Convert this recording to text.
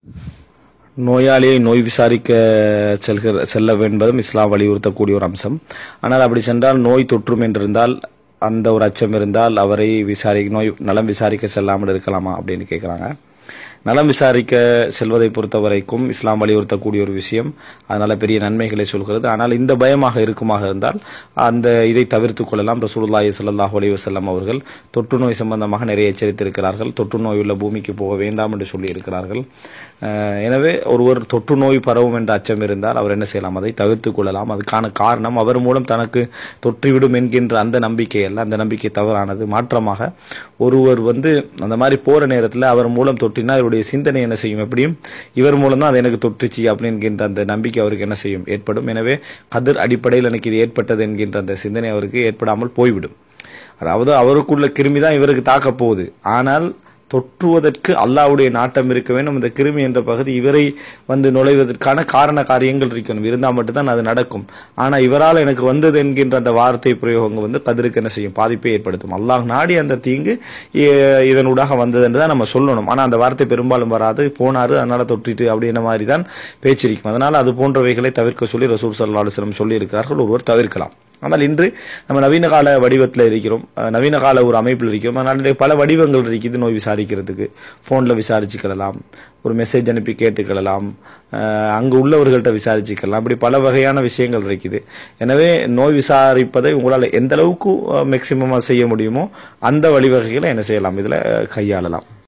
நோயாளியை நோய் விசாரிக்க செல்கிற செல்ல என்பதும் இஸ்லாம் வலியுறுத்தக்கூடிய ஒரு அம்சம் ஆனால் அப்படி சென்றால் நோய் தொற்றும் என்றிருந்தால் அந்த ஒரு அச்சம் இருந்தால் அவரை விசாரி நோய் நலம் விசாரிக்க செல்லாமல் இருக்கலாமா அப்படின்னு கேட்குறாங்க நலம் விசாரிக்க செல்வதை பொறுத்த வரைக்கும் இஸ்லாம் வலியுறுத்தக்கூடிய ஒரு விஷயம் அதனால பெரிய நன்மைகளை சொல்கிறது ஆனால் இந்த பயமாக இருக்குமாக இருந்தால் அந்த இதை தவிர்த்து கொள்ளலாம் ரசூலுல்லாஹி ஸல்லல்லாஹு அலைஹி வஸல்லம் அவர்கள் தொற்று நோய் சம்பந்தமாக நிறைய எச்சரித்திருக்கிறார்கள் தொற்று நோய் உள்ள பூமிக்கு போக வேண்டாம் என்று சொல்லி இருக்கிறார்கள் அஹ் எனவே ஒருவர் தொற்று நோய் பரவும் என்ற அச்சம் இருந்தால் அவர் என்ன செய்யலாம் அதை தவிர்த்து கொள்ளலாம் அதுக்கான காரணம் அவர் மூலம் தனக்கு தொற்றிவிடும் என்கின்ற அந்த நம்பிக்கை அல்ல அந்த நம்பிக்கை தவறானது மாற்றமாக ஒருவர் வந்து அந்த மாதிரி போற நேரத்தில் அவர் மூலம் தொற்றினா இவருடைய சிந்தனை என்ன செய்யும் எப்படியும் இவர் மூலம் தான் அது எனக்கு தொற்றுச்சு அப்படின்கின்ற அந்த நம்பிக்கை அவருக்கு என்ன செய்யும் ஏற்படும் எனவே கதிர் அடிப்படையில் எனக்கு இது ஏற்பட்டது என்கின்ற அந்த சிந்தனை அவருக்கு ஏற்படாமல் போய்விடும் அதாவது அவருக்குள்ள கிருமி தான் இவருக்கு தாக்க போகுது ஆனால் தொற்றுவதற்கு அல்லாவுடைய நாட்டம் இருக்க வேண்டும் இந்த கிருமி என்ற பகுதி இவரை வந்து நுழைவதற்கான காரண காரியங்கள் இருக்கணும் இருந்தால் மட்டும்தான் அது நடக்கும் ஆனா இவரால் எனக்கு வந்தது என்கின்ற அந்த வார்த்தை பிரயோகங்கள் வந்து கதிருக்கு என்ன செய்யும் பாதிப்பை ஏற்படுத்தும் அல்லாஹ் நாடி அந்த தீங்கு இ- இதனூடாக வந்தது என்று தான் நம்ம சொல்லணும் ஆனா அந்த வார்த்தை பெரும்பாலும் வராது போனாரு அதனால தொற்றிட்டு அப்படின்ற மாதிரி தான் பேச்சிருக்கும் அதனால அது போன்றவைகளை தவிர்க்க சொல்லி ரசூல் சல்லா அலுவலம் சொல்லி இருக்கிறார்கள் ஒருவர் தவிர்க்கலாம் ஆனால் இன்று நம்ம நவீன கால வடிவத்தில் இருக்கிறோம் அஹ் நவீன கால ஒரு அமைப்பில் இருக்கிறோம் அதனால இன்றைக்கு பல வடிவங்கள் இருக்குது நோய் விசாரிக்கிறதுக்கு ஃபோனில் விசாரிச்சுக்கலாம் ஒரு மெசேஜ் அனுப்பி கேட்டுக்கலாம் அஹ் அங்கு உள்ளவர்கள்ட்ட விசாரிச்சுக்கலாம் அப்படி பல வகையான விஷயங்கள் இருக்குது எனவே நோய் விசாரிப்பதை உங்களால் எந்த அளவுக்கு மேக்சிமமாக செய்ய முடியுமோ அந்த வழிவகைகளை என்ன செய்யலாம் இதில் கையாளலாம்